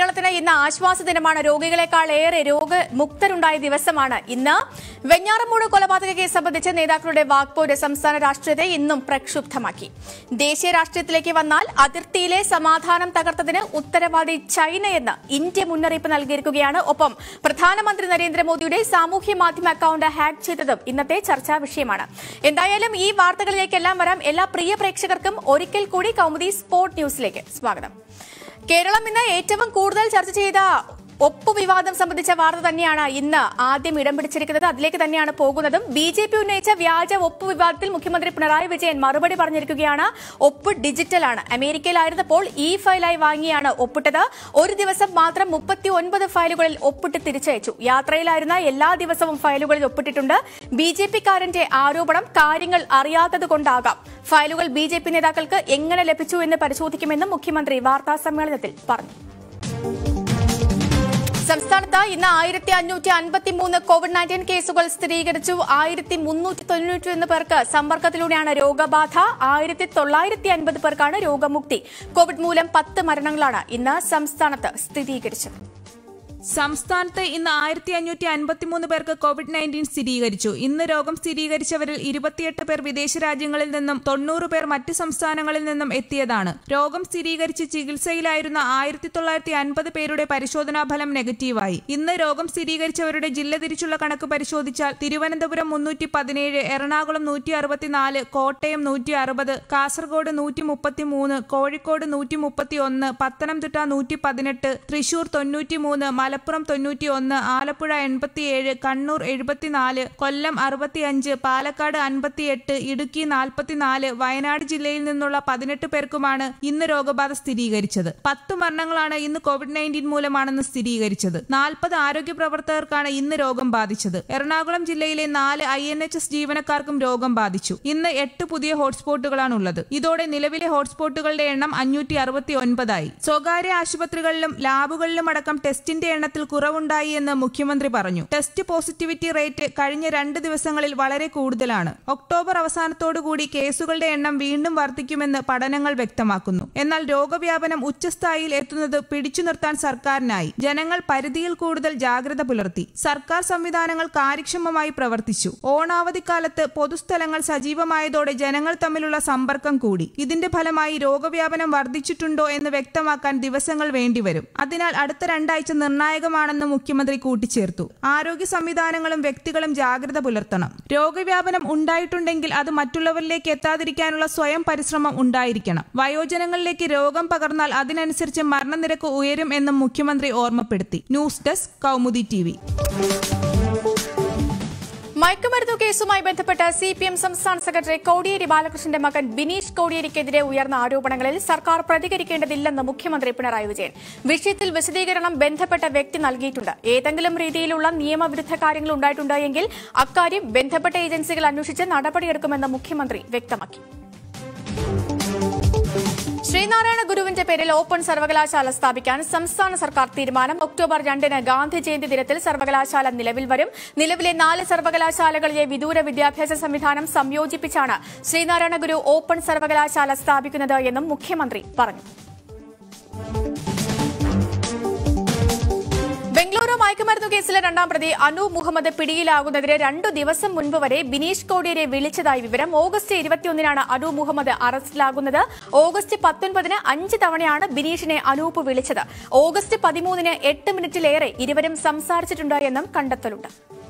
കേരളത്തിന് ഇന്ന് ആശ്വാസ ദിനമാണ് രോഗികളെക്കാൾ ഏറെ രോഗമുക്തരുണ്ടായ ദിവസമാണ് ഇന്ന് വെഞ്ഞാറമൂട് കൊലപാതക കേസ് സംബന്ധിച്ച് നേതാക്കളുടെ വാക്പോര് സംസ്ഥാന രാഷ്ട്രീയത്തെ ഇന്നും പ്രക്ഷുബ്ധമാക്കി ദേശീയ രാഷ്ട്രീയത്തിലേക്ക് വന്നാൽ അതിർത്തിയിലെ സമാധാനം തകർത്തതിന് ഉത്തരവാദി ചൈനയെന്ന് ഇന്ത്യ മുന്നറിയിപ്പ് നൽകിയിരിക്കുകയാണ് ഒപ്പം പ്രധാനമന്ത്രി നരേന്ദ്രമോദിയുടെ സാമൂഹ്യ മാധ്യമ അക്കൌണ്ട് ഹാക്ക് ചെയ്തതും ഇന്നത്തെ ചർച്ചാ വിഷയമാണ് എന്തായാലും ഈ വാർത്തകളിലേക്കെല്ലാം വരാം എല്ലാ പ്രിയ പ്രേക്ഷകർക്കും ഒരിക്കൽ കൂടി കൗമുദി സ്പോർട് ന്യൂസിലേക്ക് സ്വാഗതം കേരളം ഇന്ന് ഏറ്റവും കൂടുതൽ ചർച്ച ചെയ്ത ഒപ്പ് വിവാദം സംബന്ധിച്ച വാർത്ത തന്നെയാണ് ഇന്ന് ആദ്യം ഇടം പിടിച്ചിരിക്കുന്നത് അതിലേക്ക് തന്നെയാണ് പോകുന്നതും ബി ജെ പി ഉന്നയിച്ച വ്യാജ ഒപ്പ് വിവാദത്തിൽ മുഖ്യമന്ത്രി പിണറായി വിജയൻ മറുപടി പറഞ്ഞിരിക്കുകയാണ് ഒപ്പ് ഡിജിറ്റലാണ് അമേരിക്കയിലായിരുന്നപ്പോൾ ഇ ഫയലായി വാങ്ങിയാണ് ഒപ്പിട്ടത് ഒരു ദിവസം മാത്രം മുപ്പത്തി ഒൻപത് ഫയലുകളിൽ ഒപ്പിട്ട് തിരിച്ചയച്ചു യാത്രയിലായിരുന്ന എല്ലാ ദിവസവും ഫയലുകളിൽ ഒപ്പിട്ടിട്ടുണ്ട് ബി ജെ പിക്കാരന്റെ ആരോപണം കാര്യങ്ങൾ അറിയാത്തത് കൊണ്ടാകാം ഫയലുകൾ ബി ജെ പി നേതാക്കൾക്ക് എങ്ങനെ ലഭിച്ചു എന്ന് പരിശോധിക്കുമെന്നും മുഖ്യമന്ത്രി വാർത്താ സമ്മേളനത്തിൽ പറഞ്ഞു സംസ്ഥാനത്ത് ഇന്ന് ആയിരത്തി അഞ്ഞൂറ്റി അൻപത്തി മൂന്ന് കോവിഡ് നയൻറ്റീൻ കേസുകൾ സ്ഥിരീകരിച്ചു ആയിരത്തി മുന്നൂറ്റി തൊണ്ണൂറ്റി ഒന്ന് പേർക്ക് സമ്പർക്കത്തിലൂടെയാണ് രോഗബാധ ആയിരത്തി തൊള്ളായിരത്തി അൻപത് പേർക്കാണ് രോഗമുക്തി കോവിഡ് മൂലം പത്ത് മരണങ്ങളാണ് ഇന്ന് സംസ്ഥാനത്ത് സ്ഥിരീകരിച്ചത് സംസ്ഥാനത്ത് ഇന്ന് ആയിരത്തി അഞ്ഞൂറ്റി അൻപത്തിമൂന്ന് പേർക്ക് കോവിഡ് നയൻറ്റീൻ സ്ഥിരീകരിച്ചു ഇന്ന് രോഗം സ്ഥിരീകരിച്ചവരിൽ ഇരുപത്തിയെട്ട് പേർ വിദേശ രാജ്യങ്ങളിൽ നിന്നും തൊണ്ണൂറ് പേർ മറ്റ് സംസ്ഥാനങ്ങളിൽ നിന്നും എത്തിയതാണ് രോഗം സ്ഥിരീകരിച്ച് ചികിത്സയിലായിരുന്ന ആയിരത്തി തൊള്ളായിരത്തി അൻപത് പേരുടെ പരിശോധനാ ഫലം നെഗറ്റീവായി ഇന്ന് രോഗം സ്ഥിരീകരിച്ചവരുടെ ജില്ല തിരിച്ചുള്ള കണക്ക് പരിശോധിച്ചാൽ തിരുവനന്തപുരം മുന്നൂറ്റി പതിനേഴ് എറണാകുളം നൂറ്റി അറുപത്തിനാല് കോട്ടയം നൂറ്റി അറുപത് കാസർഗോഡ് നൂറ്റി മുപ്പത്തി മൂന്ന് കോഴിക്കോട് നൂറ്റി മുപ്പത്തി ഒന്ന് പത്തനംതിട്ട നൂറ്റി പതിനെട്ട് തൃശൂർ തൊണ്ണൂറ്റി മൂന്ന് മലപ്പുറം തൊണ്ണൂറ്റി ഒന്ന് ആലപ്പുഴ എൺപത്തിയേഴ് കണ്ണൂർ എഴുപത്തിനാല് കൊല്ലം അറുപത്തിയഞ്ച് പാലക്കാട് അൻപത്തിയെട്ട് ഇടുക്കി നാൽപ്പത്തിനാല് വയനാട് ജില്ലയിൽ നിന്നുള്ള പതിനെട്ട് പേർക്കുമാണ് ഇന്ന് രോഗബാധ സ്ഥിരീകരിച്ചത് പത്ത് മരണങ്ങളാണ് ഇന്ന് കോവിഡ് നയൻറ്റീൻ മൂലമാണെന്ന് സ്ഥിരീകരിച്ചത് നാൽപ്പത് ആരോഗ്യ പ്രവർത്തകർക്കാണ് ഇന്ന് രോഗം ബാധിച്ചത് എറണാകുളം ജില്ലയിലെ നാല് ഐ എൻ എച്ച് എസ് ജീവനക്കാർക്കും രോഗം ബാധിച്ചു ഇന്ന് എട്ട് പുതിയ ഹോട്ട്സ്പോട്ടുകളാണ് ഉള്ളത് ഇതോടെ നിലവിലെ ഹോട്ട്സ്പോട്ടുകളുടെ എണ്ണം അഞ്ഞൂറ്റി അറുപത്തി ഒൻപതായി സ്വകാര്യ ആശുപത്രികളിലും ലാബുകളിലും അടക്കം ടെസ്റ്റിന്റെ എണ്ണത്തിൽ കുറവുണ്ടായി എന്ന് മുഖ്യമന്ത്രി പറഞ്ഞു ടെസ്റ്റ് പോസിറ്റിവിറ്റി റേറ്റ് കഴിഞ്ഞ രണ്ട് ദിവസങ്ങളിൽ വളരെ കൂടുതലാണ് ഒക്ടോബർ അവസാനത്തോടുകൂടി കേസുകളുടെ എണ്ണം വീണ്ടും വർദ്ധിക്കുമെന്ന് പഠനങ്ങൾ വ്യക്തമാക്കുന്നു എന്നാൽ രോഗവ്യാപനം ഉച്ചസ്ഥായിയിൽ എത്തുന്നത് പിടിച്ചു നിർത്താൻ സർക്കാരിനായി ജനങ്ങൾ പരിധിയിൽ കൂടുതൽ ജാഗ്രത പുലർത്തി സർക്കാർ സംവിധാനങ്ങൾ കാര്യക്ഷമമായി പ്രവർത്തിച്ചു ഓണാവധിക്കാലത്ത് പൊതുസ്ഥലങ്ങൾ സജീവമായതോടെ ജനങ്ങൾ തമ്മിലുള്ള സമ്പർക്കം കൂടി ഇതിന്റെ ഫലമായി രോഗവ്യാപനം വർദ്ധിച്ചിട്ടുണ്ടോ എന്ന് വ്യക്തമാക്കാൻ ദിവസങ്ങൾ വേണ്ടിവരും അതിനാൽ അടുത്ത രണ്ടാഴ്ച നിർണായകമാണെന്ന് മുഖ്യമന്ത്രി കൂട്ടിച്ചേർത്തു ആരോഗ്യ സംവിധാനങ്ങളും വ്യക്തികളും ജാഗ്രത പുലർത്തണം രോഗവ്യാപനം ഉണ്ടായിട്ടുണ്ടെങ്കിൽ അത് മറ്റുള്ളവരിലേക്ക് എത്താതിരിക്കാനുള്ള സ്വയം പരിശ്രമം ഉണ്ടായിരിക്കണം വയോജനങ്ങളിലേക്ക് രോഗം പകർന്നാൽ അതിനനുസരിച്ച് മരണനിരക്ക് ഉയരും എന്നും മുഖ്യമന്ത്രി ഓർമ്മപ്പെടുത്തി ന്യൂസ് ഡെസ്ക് കൗമുദി ടി മയക്കുമരുന്നു കേസുമായി ബന്ധപ്പെട്ട് സി പി എം സംസ്ഥാന സെക്രട്ടറി കോടിയേരി ബാലകൃഷ്ണന്റെ മകൻ ബിനീഷ് കോടിയേരിക്കെതിരെ ഉയർന്ന ആരോപണങ്ങളിൽ സർക്കാർ പ്രതികരിക്കേണ്ടതില്ലെന്ന് മുഖ്യമന്ത്രി പിണറായി വിജയൻ വിഷയത്തിൽ വിശദീകരണം ബന്ധപ്പെട്ട വ്യക്തി നൽകിയിട്ടുണ്ട് ഏതെങ്കിലും രീതിയിലുള്ള നിയമവിരുദ്ധ കാര്യങ്ങൾ ഉണ്ടായിട്ടുണ്ടോ എങ്കിൽ അക്കാര്യം ബന്ധപ്പെട്ട ഏജൻസികൾ അന്വേഷിച്ച് നടപടിയെടുക്കുമെന്ന് മുഖ്യമന്ത്രി വ്യക്തമാക്കി ശ്രീനാരായണ ഗുരുവിന്റെ പേരിൽ ഓപ്പൺ സർവകലാശാല സ്ഥാപിക്കാൻ സംസ്ഥാന സർക്കാർ തീരുമാനം ഒക്ടോബർ രണ്ടിന് ഗാന്ധി ജയന്തി ദിനത്തിൽ സർവകലാശാല നിലവിൽ വരും നിലവിലെ നാല് സർവകലാശാലകളിലെ വിദൂര വിദ്യാഭ്യാസ സംവിധാനം സംയോജിപ്പിച്ചാണ് ശ്രീനാരായണ ഗുരു ഓപ്പൺ സർവകലാശാല സ്ഥാപിക്കുന്നത് എന്നും മുഖ്യമന്ത്രി പറഞ്ഞു ബംഗളൂരു മയക്കുമരുന്നു കേസിലെ രണ്ടാം പ്രതി അനു മുഹമ്മദ് പിടിയിലാകുന്നതിന് രണ്ടു ദിവസം മുൻപ് വരെ ബിനീഷ് കോടിയേരെ വിളിച്ചതായി വിവരം ഓഗസ്റ്റ് ഇരുപത്തിയൊന്നിനാണ് അനു മുഹമ്മദ് അറസ്റ്റിലാകുന്നത് ഓഗസ്റ്റ് പത്തൊൻപതിന് അഞ്ച് തവണയാണ് ബിനീഷിനെ അനൂപ് വിളിച്ചത് ഓഗസ്റ്റ് പതിമൂന്നിന് എട്ട് മിനിറ്റിലേറെ ഇരുവരും സംസാരിച്ചിട്ടുണ്ട് എന്നും കണ്ടെത്തലുണ്ട്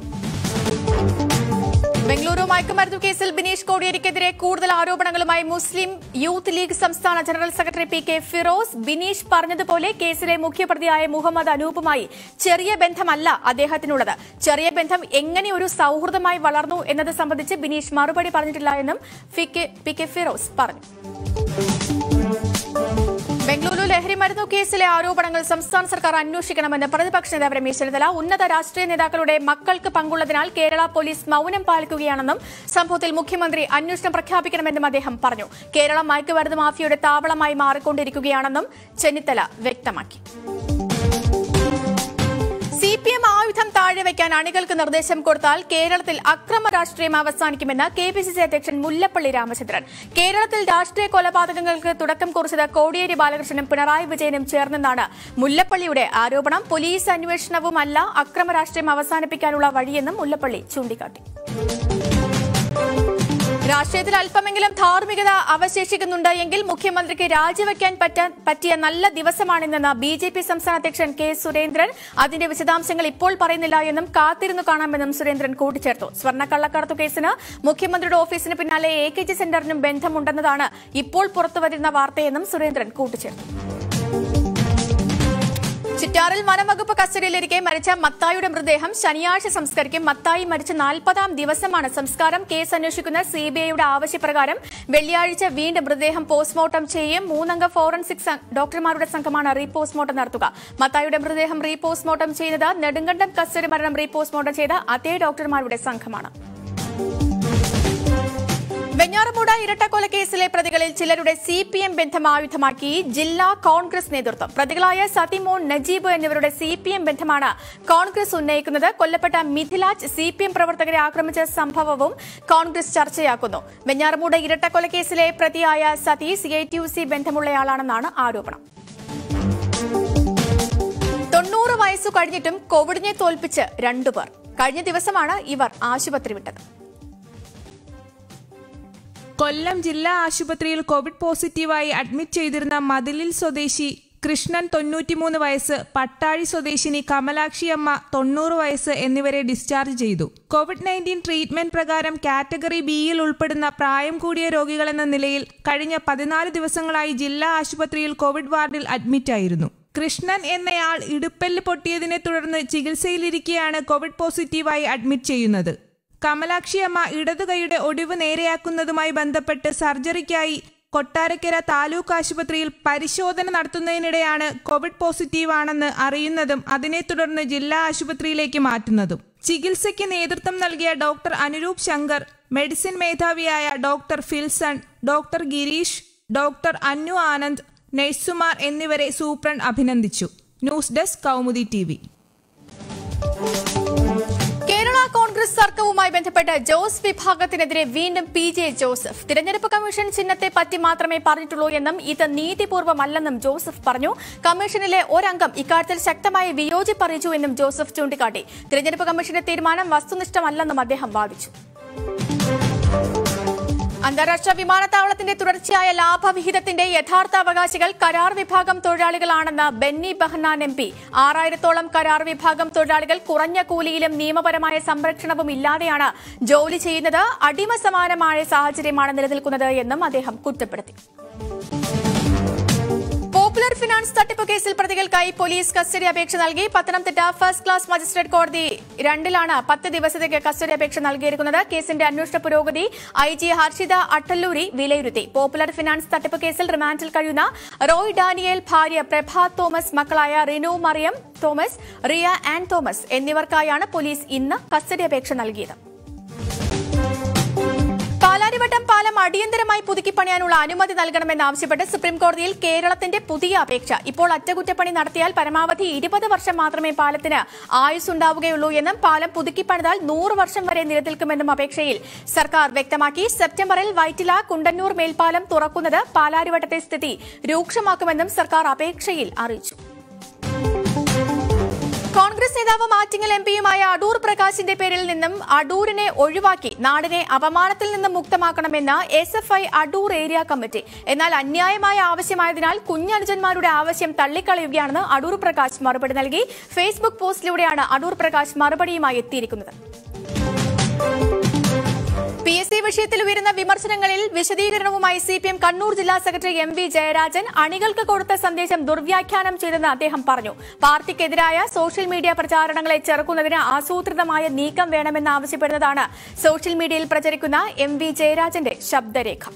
ബംഗളൂരു മയക്കുമരുന്നു കേസിൽ ബിനീഷ് കോടിയേരിക്കെതിരെ കൂടുതൽ ആരോപണങ്ങളുമായി മുസ്ലിം യൂത്ത് ലീഗ് സംസ്ഥാന general secretary P K Firoz Bineesh പറഞ്ഞതുപോലെ കേസിലെ മുഖ്യപ്രതിയായ മുഹമ്മദ് അനൂപുമായി ചെറിയ ബന്ധമല്ല അദ്ദേഹത്തിനുള്ളത് ചെറിയ ബന്ധം എങ്ങനെ ഒരു സൌഹൃദമായി വളർന്നു എന്നത് സംബന്ധിച്ച് ബിനീഷ് മറുപടി പറഞ്ഞിട്ടില്ല എന്നും പി കെ ഫിറോസ് പറഞ്ഞു ബംഗളൂരു ലഹരി മരുന്നു കേസിലെ ആരോപണങ്ങൾ സംസ്ഥാന സർക്കാർ അന്വേഷിക്കണമെന്ന് പ്രതിപക്ഷ നേതാവ് രമേശ് ചെന്നിത്തല ഉന്നത രാഷ്ട്രീയ നേതാക്കളുടെ മക്കൾക്ക് പങ്കുള്ളതിനാൽ കേരള പോലീസ് മൌനം പാലിക്കുകയാണെന്നും സംഭവത്തിൽ മുഖ്യമന്ത്രി അന്വേഷണം പ്രഖ്യാപിക്കണമെന്നും അദ്ദേഹം പറഞ്ഞു കേരളം മയക്കുമരുന്ന് മാഫിയയുടെ താവളമായി മാറിക്കൊണ്ടിരിക്കുകയാണെന്നും ചെന്നിത്തല വ്യക്തമാക്കി സി പി എം ആയുധം താഴെ വയ്ക്കാൻ അണികൾക്ക് നിർദ്ദേശം കൊടുത്താൽ കേരളത്തിൽ അക്രമ രാഷ്ട്രീയം അവസാനിക്കുമെന്ന് കെ പി സി സി അധ്യക്ഷൻ മുല്ലപ്പള്ളി രാമചന്ദ്രൻ കേരളത്തിൽ രാഷ്ട്രീയ കൊലപാതകങ്ങൾക്ക് തുടക്കം കുറിച്ചത് കോടിയേരി ബാലകൃഷ്ണനും പിണറായി വിജയനും ചേർന്നെന്നാണ് മുല്ലപ്പള്ളിയുടെ ആരോപണം പോലീസ് അന്വേഷണവുമല്ല അക്രമ രാഷ്ട്രീയം അവസാനിപ്പിക്കാനുള്ള വഴിയെന്നും മുല്ലപ്പള്ളി ചൂണ്ടിക്കാട്ടി രാഷ്ട്രീയത്തിൽ അല്പമെങ്കിലും ധാർമ്മികത അവശേഷിക്കുന്നുണ്ട് എങ്കിൽ മുഖ്യമന്ത്രിക്ക് രാജിവെക്കാൻ പറ്റാൻ പറ്റിയ നല്ല ദിവസമാണിന്നെന്ന് ബി ജെ പി സംസ്ഥാന അധ്യക്ഷൻ കെ സുരേന്ദ്രൻ അതിന്റെ വിശദാംശങ്ങൾ ഇപ്പോൾ പറയുന്നില്ല എന്നും കാത്തിരുന്നു കാണാമെന്നും സുരേന്ദ്രൻ കൂട്ടിച്ചേർത്തു സ്വർണ്ണക്കള്ളക്കടത്തു കേസിന് മുഖ്യമന്ത്രിയുടെ ഓഫീസിന് പിന്നാലെ എ കെ ജി സെന്ററിനും ബന്ധമുണ്ടെന്നതാണ് ഇപ്പോൾ പുറത്തുവരുന്ന വാർത്തയെന്നും സുരേന്ദ്രൻ കൂട്ടിച്ചേർത്തു ചിറ്റാറിൽ വനംവകുപ്പ് കസ്റ്റഡിയിലിരിക്കെ മരിച്ച മത്തായിയുടെ മൃതദേഹം ശനിയാഴ്ച സംസ്കരിക്കും മത്തായി മരിച്ച നാൽപ്പതാം ദിവസമാണ് സംസ്കാരം കേസ് അന്വേഷിക്കുന്ന സിബിഐയുടെ ആവശ്യപ്രകാരം വെള്ളിയാഴ്ച വീണ്ടും മൃതദേഹം പോസ്റ്റ്മോർട്ടം ചെയ്യും മൂന്നംഗ ഫോറൻസിക് സം- ഡോക്ടർമാരുടെ സംഘമാണ് റീപോസ്റ്റ്മോർട്ടം നടത്തുക മത്തായിയുടെ മൃതദേഹം റീപോസ്റ്റ്മോർട്ടം ചെയ്യുന്നത് നെടുങ്കണ്ടം കസ്റ്റഡി മരണം റീപോസ്റ്റ്മോർട്ടം ചെയ്ത അതേ ഡോക്ടർമാരുടെ സംഘമാണ് വെഞ്ഞാറമൂട് ഇരട്ടക്കൊലക്കേസിലെ പ്രതികളിൽ ചിലരുടെ സി പി എം ബന്ധം ആയുധമാക്കി ജില്ലാ കോൺഗ്രസ് നേതൃത്വം പ്രതികളായ സതിമോൻ നജീബ് എന്നിവരുടെ സി പി എം ബന്ധമാണ് കോൺഗ്രസ് ഉന്നയിക്കുന്നത് കൊല്ലപ്പെട്ട മിഥിലാജ് സി പി എം പ്രവർത്തകരെ ആക്രമിച്ച സംഭവവും കോൺഗ്രസ് ചർച്ചയാക്കുന്നു വെഞ്ഞാറമൂട് ഇരട്ടക്കൊലക്കേസിലെ പ്രതിയായ Sathi C I T U C ബന്ധമുള്ളയാളാണെന്നാണ് ആരോപണം തൊണ്ണൂറ് വയസ്സു കഴിഞ്ഞിട്ടും കോവിഡിനെ തോൽപ്പിച്ച് രണ്ടുപേർ കഴിഞ്ഞ ദിവസമാണ് ഇവർ ആശുപത്രി വിട്ടത് കൊല്ലം ജില്ലാ ആശുപത്രിയിൽ കോവിഡ് പോസിറ്റീവായി അഡ്മിറ്റ് ചെയ്തിരുന്ന മതിലിൽ സ്വദേശി കൃഷ്ണൻ തൊണ്ണൂറ്റിമൂന്ന് വയസ്സ് പട്ടാഴി സ്വദേശിനി കമലാക്ഷി അമ്മ തൊണ്ണൂറ് വയസ്സ് എന്നിവരെ ഡിസ്ചാർജ് ചെയ്തു കോവിഡ് നയൻറ്റീൻ ട്രീറ്റ്മെന്റ് പ്രകാരം കാറ്റഗറി ബിയിൽ ഉൾപ്പെടുന്ന പ്രായം കൂടിയ രോഗികളെന്ന നിലയിൽ കഴിഞ്ഞ പതിനാല് ദിവസങ്ങളായി ജില്ലാ ആശുപത്രിയിൽ കോവിഡ് വാർഡിൽ അഡ്മിറ്റായിരുന്നു കൃഷ്ണൻ എന്നയാൾ ഇടുപ്പെല്ല് പൊട്ടിയതിനെ തുടർന്ന് ചികിത്സയിലിരിക്കെയാണ് കോവിഡ് പോസിറ്റീവായി അഡ്മിറ്റ് ചെയ്യുന്നത് കമലാക്ഷി അമ്മ ഇടതുകൈയുടെ ഒടിവ് നേരെയാക്കുന്നതുമായി ബന്ധപ്പെട്ട് സർജറിക്കായി കൊട്ടാരക്കര താലൂക്ക് ആശുപത്രിയിൽ പരിശോധന നടത്തുന്നതിനിടെയാണ് കോവിഡ് പോസിറ്റീവാണെന്ന് അറിയുന്നതും അതിനെ തുടർന്ന് ജില്ലാ ആശുപത്രിയിലേക്ക് മാറ്റുന്നതും ചികിത്സയ്ക്ക് നേതൃത്വം നൽകിയ ഡോക്ടർ അനുരൂപ് ശങ്കർ മെഡിസിൻ മേധാവിയായ doctor Filson doctor Girish doctor Annu Anand നഴ്സുമാർ എന്നിവരെ സൂപ്രണ്ട് അഭിനന്ദിച്ചു news desk Kaumudi T Kerala Congress തർക്കവുമായി ബന്ധപ്പെട്ട് ജോസ് വിഭാഗത്തിനെതിരെ വീണ്ടും പി ജെ ജോസഫ് തിരഞ്ഞെടുപ്പ് കമ്മീഷൻ ചിഹ്നത്തെ പറ്റി മാത്രമേ പറഞ്ഞിട്ടുള്ളൂ എന്നും ഇത് നീതിപൂർവ്വമല്ലെന്നും ജോസഫ് പറഞ്ഞു കമ്മീഷനിലെ ഒരംഗം ഇക്കാര്യത്തിൽ ശക്തമായ വിയോജിപ്പ് അറിയിച്ചു എന്നും ജോസഫ് ചൂണ്ടിക്കാട്ടി തിരഞ്ഞെടുപ്പ് കമ്മീഷന്റെ തീരുമാനം വസ്തുനിഷ്ഠമല്ലെന്നും അദ്ദേഹം വാദിച്ചു അന്താരാഷ്ട്ര വിമാനത്താവളത്തിന്റെ തുടർച്ചയായ ലാഭവിഹിതത്തിന്റെ യഥാർത്ഥ അവകാശികൾ കരാർ വിഭാഗം തൊഴിലാളികളാണെന്ന് ബെന്നി ബെഹ്നാൻ എം പി ആറായിരത്തോളം കരാർ വിഭാഗം തൊഴിലാളികൾ കുറഞ്ഞ കൂലിയിലും നിയമപരമായ സംരക്ഷണവും ഇല്ലാതെയാണ് ജോലി ചെയ്യുന്നത് അടിമ സമാനമായ സാഹചര്യമാണ് നിലനിൽക്കുന്നത് എന്നും അദ്ദേഹം കുറ്റപ്പെടുത്തി പോപ്പുലർ ഫിനാൻസ് തട്ടിപ്പ് കേസിൽ പ്രതികൾക്കായി പോലീസ് കസ്റ്റഡി അപേക്ഷ നൽകി പത്തനംതിട്ട ഫസ്റ്റ് ക്ലാസ് മജിസ്ട്രേറ്റ് കോടതി രണ്ടിലാണ് പത്ത് ദിവസത്തേക്ക് കസ്റ്റഡി അപേക്ഷ നൽകിയിരിക്കുന്നത് കേസിന്റെ അന്വേഷണ പുരോഗതി ഐ ജി ഹർഷിത അട്ടല്ലൂരി വിലയിരുത്തി പോപ്പുലർ ഫിനാൻസ് തട്ടിപ്പ് കേസിൽ റിമാൻഡിൽ കഴിയുന്ന റോയ് ഡാനിയേൽ ഭാര്യ പ്രഭ തോമസ് മക്കളായ റിനു മറിയം തോമസ് റിയ ആൻഡ് തോമസ് എന്നിവർക്കായാണ് പോലീസ് ഇന്ന് കസ്റ്റഡി അപേക്ഷ നൽകിയത് പാലാരിവട്ടം പാലം അടിയന്തരമായി പുതുക്കിപ്പണിയാനുള്ള അനുമതി നൽകണമെന്നാവശ്യപ്പെട്ട് സുപ്രീംകോടതിയിൽ കേരളത്തിന്റെ പുതിയ അപേക്ഷ ഇപ്പോൾ അറ്റകുറ്റപ്പണി നടത്തിയാൽ പരമാവധി ഇരുപത് വർഷം മാത്രമേ പാലത്തിന് ആയുസ് ഉണ്ടാവുകയുള്ളൂ എന്നും പാലം പുതുക്കിപ്പണിതാൽ നൂറ് വർഷം വരെ നിലനിൽക്കുമെന്നും അപേക്ഷയിൽ സർക്കാർ വ്യക്തമാക്കി സെപ്റ്റംബറിൽ വൈറ്റില കുണ്ടന്നൂർ മേൽപ്പാലം തുറക്കുന്നത് പാലാരിവട്ടത്തെ സ്ഥിതി രൂക്ഷമാക്കുമെന്നും സർക്കാർ അപേക്ഷയിൽ അറിയിച്ചു കോൺഗ്രസ് നേതാവ് ആറ്റിങ്ങൽ എം പിയുമായ അടൂർ പ്രകാശിന്റെ പേരിൽ നിന്നും അടൂരിനെ ഒഴിവാക്കി നാടിനെ അപമാനത്തിൽ നിന്നും മുക്തമാക്കണമെന്ന് S F I Adoor area committee എന്നാൽ അന്യായമായ ആവശ്യമായതിനാൽ കുഞ്ഞനുജന്മാരുടെ ആവശ്യം തള്ളിക്കളയുകയാണെന്ന് അടൂർ പ്രകാശ് മറുപടി നൽകി ഫേസ്ബുക്ക് പോസ്റ്റിലൂടെയാണ് അടൂർ പ്രകാശ് മറുപടിയുമായി എത്തിയിരിക്കുന്നത് പി എസ് സി വിഷയത്തിൽ ഉയരുന്ന വിമർശനങ്ങളിൽ വിശദീകരണവുമായി സി പി എം കണ്ണൂർ ജില്ലാ സെക്രട്ടറി എം വി ജയരാജൻ അണികൾക്ക് കൊടുത്ത സന്ദേശം ദുർവ്യാഖ്യാനം ചെയ്തെന്ന് അദ്ദേഹം പറഞ്ഞു പാർട്ടിക്കെതിരായ സോഷ്യൽ മീഡിയ പ്രചാരണങ്ങളെ ചെറുക്കുന്നതിന് ആസൂത്രിതമായ നീക്കം വേണമെന്നാവശ്യപ്പെടുന്നതാണ് സോഷ്യൽ മീഡിയയിൽ പ്രചരിക്കുന്ന എം വി ജയരാജന്റെ ശബ്ദരേഖ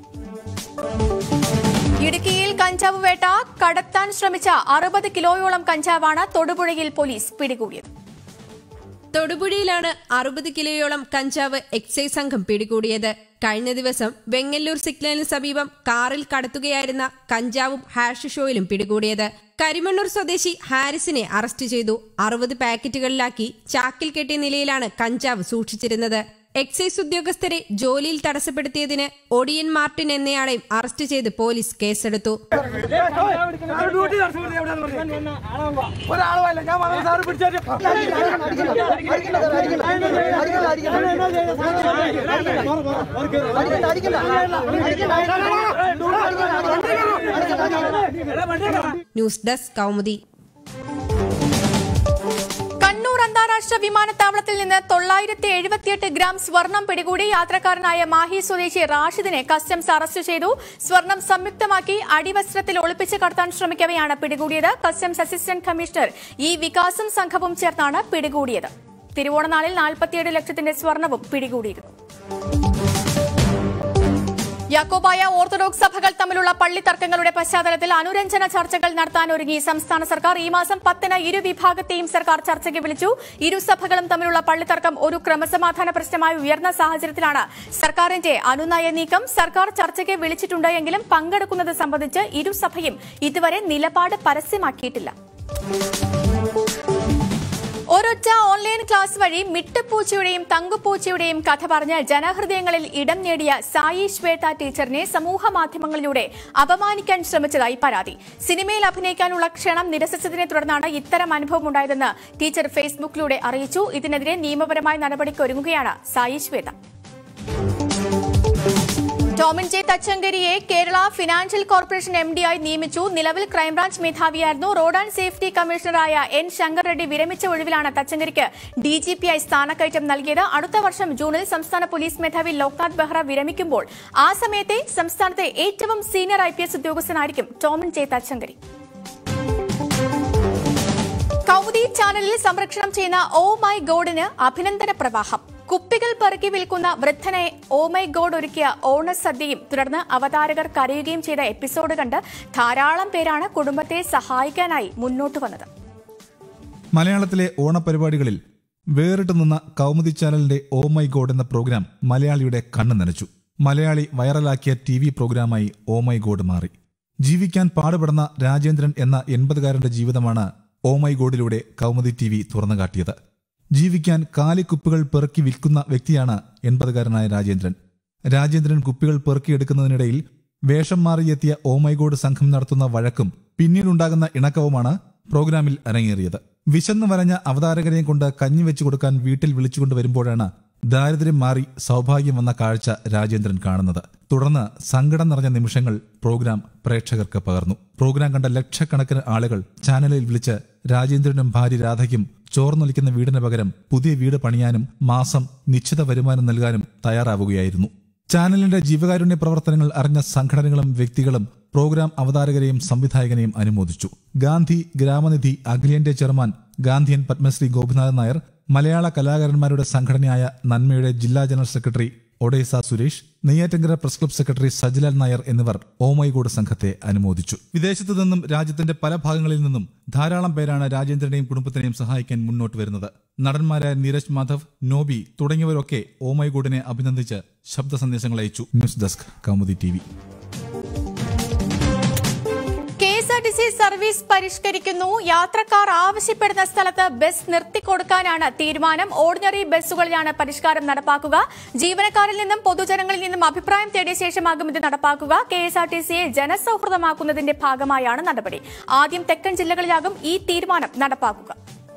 ഇടുക്കിയിൽ കഞ്ചാവ് വേട്ട കടത്താൻ ശ്രമിച്ച അറുപത് കിലോയോളം കഞ്ചാവാണ് തൊടുപുഴയിൽ പോലീസ് പിടികൂടിയത് തൊടുപുഴയിലാണ് അറുപത് കിലോയോളം കഞ്ചാവ് എക്സൈസ് സംഘം പിടികൂടിയത് കഴിഞ്ഞ ദിവസം വെങ്ങല്ലൂർ സിഗ്നലിന് സമീപം കാറിൽ കടത്തുകയായിരുന്ന കഞ്ചാവും ഹാഷിഷോയിലും പിടികൂടിയത് കരിമണ്ണൂർ സ്വദേശി ഹാരിസിനെ അറസ്റ്റ് ചെയ്തു അറുപത് പാക്കറ്റുകളിലാക്കി ചാക്കിൽ കെട്ടിയ നിലയിലാണ് കഞ്ചാവ് സൂക്ഷിച്ചിരുന്നത് എക്സൈസ് ഉദ്യോഗസ്ഥരെ ജോലിയിൽ തടസ്സപ്പെടുത്തിയതിന് ഒടിയൻ മാർട്ടിൻ എന്നയാളെയും അറസ്റ്റ് ചെയ്ത് പോലീസ് കേസെടുത്തു ഡ്യൂട്ടി തടസ്സപ്പെടുത്തി എവിടെയാന്ന് പറഞ്ഞേ. ഒരാളുമല്ല ഞാൻ വന്ന സാറ് പിടിച്ചേറ്റ് ന്യൂസ് ഡെസ്ക് കൗമുദി കണ്ണൂർ അന്താരാഷ്ട്ര വിമാനത്താവളത്തിൽ നിന്ന് തൊള്ളായിരത്തി എഴുപത്തിയെട്ട് ഗ്രാം സ്വർണം പിടികൂടി യാത്രക്കാരനായ മാഹി സ്വദേശി റാഷിദിനെ കസ്റ്റംസ് അറസ്റ്റ് ചെയ്തു സ്വർണം സംയുക്തമാക്കി അടിവസ്ത്രത്തിൽ ഒളിപ്പിച്ച് കടത്താൻ ശ്രമിക്കവെയാണ് പിടികൂടിയത് കസ്റ്റംസ് അസിസ്റ്റന്റ് കമ്മീഷണർ ഇ വികാസും സംഘവും ചേർന്നാണ് പിടികൂടിയത് തിരുവോണനാളിൽ നാൽപ്പത്തിയേഴ് ലക്ഷത്തിന്റെ സ്വർണവും പിടികൂടിയിരുന്നു യാക്കോബായ ഓർത്തഡോക്സ് സഭകൾ തമ്മിലുള്ള പള്ളി തർക്കങ്ങളുടെ പശ്ചാത്തലത്തിൽ അനുരഞ്ജന ചർച്ചകൾ നടത്താൻ ഒരുങ്ങി സംസ്ഥാന സർക്കാർ ഈ മാസം പത്തിന് ഇരു വിഭാഗത്തെയും സർക്കാർ ചർച്ചയ്ക്ക് വിളിച്ചു ഇരു സഭകളും തമ്മിലുള്ള പള്ളിത്തർക്കം ഒരു ക്രമസമാധാന പ്രശ്നമായി ഉയർന്ന സാഹചര്യത്തിലാണ് സർക്കാരിന്റെ അനുനയ നീക്കം സർക്കാർ ചർച്ചയ്ക്ക് വിളിച്ചിട്ടുണ്ട് എങ്കിലും പങ്കെടുക്കുന്നത് സംബന്ധിച്ച് ഇരുസഭയും ഇതുവരെ നിലപാട് പരസ്യമാക്കിയിട്ടില്ല ഒരൊറ്റ ഓൺലൈൻ ക്ലാസ് വഴി മിട്ടപ്പൂച്ചയുടെയും തങ്കുപൂച്ചയുടെയും കഥ പറഞ്ഞ് ജനഹൃദയങ്ങളിൽ ഇടം നേടിയ സായി ശ്വേത ടീച്ചറിനെ സമൂഹ മാധ്യമങ്ങളിലൂടെ അപമാനിക്കാൻ ശ്രമിച്ചതായി പരാതി സിനിമയിൽ അഭിനയിക്കാനുള്ള ക്ഷണം നിരസിച്ചതിനെ തുടർന്നാണ് ഇത്തരം അനുഭവം ഉണ്ടായതെന്ന് ടീച്ചർ ഫേസ്ബുക്കിലൂടെ അറിയിച്ചു ഇതിനെതിരെ നിയമപരമായ നടപടിക്ക് ഒരുങ്ങുകയാണ് സായി ശ്വേത ടോമിൻ ജെ തച്ചങ്കരിയെ കേരള ഫിനാൻഷ്യൽ കോർപ്പറേഷൻ എം ഡിയായി നിയമിച്ചു നിലവിൽ ക്രൈംബ്രാഞ്ച് മേധാവിയായിരുന്നു റോഡ് ആൻഡ് സേഫ്റ്റി കമ്മീഷണറായ എൻ ശങ്കർ റെഡ്ഡി വിരമിച്ച ഒഴിവിലാണ് തച്ചങ്കരിക്ക് ഡിജിപിയായി സ്ഥാനക്കയറ്റം നൽകിയത് അടുത്ത വർഷം ജൂണിൽ സംസ്ഥാന പോലീസ് മേധാവി ലോക്നാഥ് ബെഹ്റ വിരമിക്കുമ്പോൾ ആ സമയത്തെ സംസ്ഥാനത്തെ ഏറ്റവും സീനിയർ ഐ ഉദ്യോഗസ്ഥനായിരിക്കും ടോമിൻ ജെ തച്ചങ്കരി കൗമുദി ചാനലിൽ സംരക്ഷണം ചെയ്യുന്ന ഓ മൈ ഗോഡിന് അഭിനന്ദന പ്രവാഹം കുപ്പികൾ പെറുക്കി വിൽക്കുന്ന വൃദ്ധനെ ഓ മൈ ഗോഡ് ഒരുക്കിയ ഓണസദ്യയും തുടർന്ന് അവതാരകർ കരയുകയും ചെയ്ത എപ്പിസോഡ് കണ്ട് ധാരാളം പേരാണ് കുടുംബത്തെ സഹായിക്കാനായി മുന്നോട്ട് വന്നത് മലയാളത്തിലെ ഓണപരിപാടികളിൽ വേറിട്ട് നിന്ന കൗമുദി ചാനലിന്റെ ഓ മൈ ഗോഡ് എന്ന പ്രോഗ്രാം മലയാളിയുടെ കണ്ണു നനച്ചു മലയാളി വൈറലാക്കിയ ടി വി പ്രോഗ്രാമായി ഓ മൈ ഗോഡ് മാറി ജീവിക്കാൻ പാടുപെടുന്ന രാജേന്ദ്രൻ എന്ന എൺപതുകാരന്റെ ജീവിതമാണ് ഓ മൈ ഗോഡിലൂടെ കൗമുദി ടി വി തുറന്നുകാട്ടിയത് ജീവിക്കാൻ കാലിക്കുപ്പികൾ പെറുക്കി വിൽക്കുന്ന വ്യക്തിയാണ് എൺപതുകാരനായ രാജേന്ദ്രൻ രാജേന്ദ്രൻ കുപ്പികൾ പെറുക്കിയെടുക്കുന്നതിനിടയിൽ വേഷം മാറിയെത്തിയ ഓ മൈ ഗോഡ് സംഘം നടത്തുന്ന വഴക്കും പിന്നീടുണ്ടാകുന്ന ഇണക്കവുമാണ് പ്രോഗ്രാമിൽ അരങ്ങേറിയത് വിശന്നു വരഞ്ഞ അവതാരകരെയും കൊണ്ട് കഞ്ഞി വെച്ചു കൊടുക്കാൻ വീട്ടിൽ വിളിച്ചുകൊണ്ട് വരുമ്പോഴാണ് ദാരിദ്ര്യം മാറി സൗഭാഗ്യം വന്ന കാഴ്ച രാജേന്ദ്രൻ കാണുന്നത് തുടർന്ന് സങ്കടം നിറഞ്ഞ നിമിഷങ്ങൾ പ്രോഗ്രാം പ്രേക്ഷകർക്ക് പകർന്നു പ്രോഗ്രാം കണ്ട ലക്ഷക്കണക്കിന് ആളുകൾ ചാനലിൽ വിളിച്ച് രാജേന്ദ്രനും ഭാര്യ രാധയ്ക്കും ചോർന്നൊലിക്കുന്ന വീടിന് പകരം പുതിയ വീട് പണിയാനും മാസം നിശ്ചിത വരുമാനം നൽകാനും തയ്യാറാവുകയായിരുന്നു ചാനലിന്റെ ജീവകാരുണ്യ പ്രവർത്തനങ്ങൾ അറിഞ്ഞ സംഘടനകളും വ്യക്തികളും പ്രോഗ്രാം അവതാരകരെയും സംവിധായകനെയും അനുമോദിച്ചു ഗാന്ധി ഗ്രാമനിധി അഖിലേന്ത്യാ ചെയർമാൻ ഗാന്ധിയൻ പത്മശ്രീ ഗോപിനാഥൻ നായർ മലയാള കലാകാരന്മാരുടെ സംഘടനയായ നന്മയുടെ ജില്ലാ general secretary Odessa Suresh Neyyattinkara press club secretary Sajilal Nair എന്നിവർ ഓമൈഗോഡ് സംഘത്തെ അനുമോദിച്ചു വിദേശത്തു നിന്നും രാജ്യത്തിന്റെ പല ഭാഗങ്ങളിൽ നിന്നും ധാരാളം പേരാണ് രാജേന്ദ്രനെയും കുടുംബത്തിനെയും സഹായിക്കാൻ മുന്നോട്ട് വരുന്നത് നടന്മാരായ നീരജ് മാധവ് നോബി തുടങ്ങിയവരൊക്കെ ഓമൈഗോഡിനെ അഭിനന്ദിച്ച് ശബ്ദ സന്ദേശങ്ങൾ അയച്ചു news desk Kaumudi T K S R T C service പരിഷ്കരിക്കുന്നു യാത്രക്കാർ ആവശ്യപ്പെടുന്ന സ്ഥലത്ത് ബസ് നിർത്തിക്കൊടുക്കാനാണ് തീരുമാനം ഓർഡിനറി ബസ്സുകളിലാണ് പരിഷ്കാരം നടപ്പാക്കുക ജീവനക്കാരിൽ നിന്നും പൊതുജനങ്ങളിൽ നിന്നും അഭിപ്രായം തേടിയ ശേഷമാകും ഇത് നടപ്പാക്കുക കെ എസ് ആർ ടി സിയെ ജനസൌഹൃദമാക്കുന്നതിന്റെ ഭാഗമായാണ് നടപടി ആദ്യം തെക്കൻ ജില്ലകളിലാകും ഈ തീരുമാനം നടപ്പാക്കുക